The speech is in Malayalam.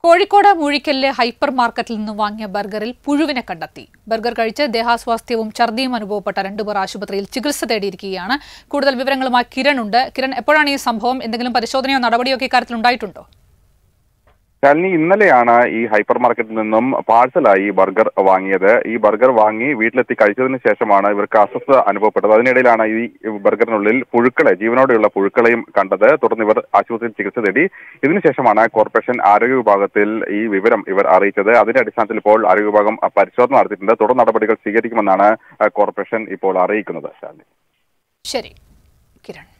കോഴിക്കോട് മൂഴിക്കലിലെ ഹൈപ്പർ മാർക്കറ്റിൽ നിന്ന് വാങ്ങിയ ബർഗറിൽ പുഴുവിനെ കണ്ടെത്തി ബർഗർ കഴിച്ച് ദേഹാസ്വാസ്ഥ്യവും ഛർദിയും അനുഭവപ്പെട്ട രണ്ടുപേർ ആശുപത്രിയിൽ ചികിത്സ തേടിയിരിക്കുകയാണ് കൂടുതൽ വിവരങ്ങളുമായി കിരൺ ഉണ്ട് കിരൺ എപ്പോഴാണ് ഈ സംഭവം എന്തെങ്കിലും പരിശോധനയോ നടപടിയോ ഒക്കെ ഇക്കാര്യത്തിൽ ഉണ്ടായിട്ടുണ്ടോ ശാലിനി ഇന്നലെയാണ് ഈ ഹൈപ്പർ മാർക്കറ്റിൽ നിന്നും പാഴ്സലായി ബർഗർ വാങ്ങിയത് ഈ ബർഗർ വാങ്ങി വീട്ടിലെത്തി കഴിച്ചതിന് ശേഷമാണ് ഇവർക്ക് അസ്വസ്ഥത അനുഭവപ്പെട്ടത് അതിനിടയിലാണ് ഈ ബർഗറിനുള്ളിൽ പുഴുക്കളെ ജീവനോടെയുള്ള പുഴുക്കളെയും കണ്ടത് തുടർന്ന് ഇവർ ആശുപത്രിയിൽ ചികിത്സ തേടി ഇതിനുശേഷമാണ് കോർപ്പറേഷൻ ആരോഗ്യ വിഭാഗത്തിൽ ഈ വിവരം ഇവർ അറിയിച്ചത് അതിന്റെ അടിസ്ഥാനത്തിൽ ഇപ്പോൾ ആരോഗ്യ വിഭാഗം പരിശോധന നടത്തിയിട്ടുണ്ട് തുടർ നടപടികൾ സ്വീകരിക്കുമെന്നാണ് കോർപ്പറേഷൻ ഇപ്പോൾ അറിയിക്കുന്നത് ശാലിനി ശരി കിരൺ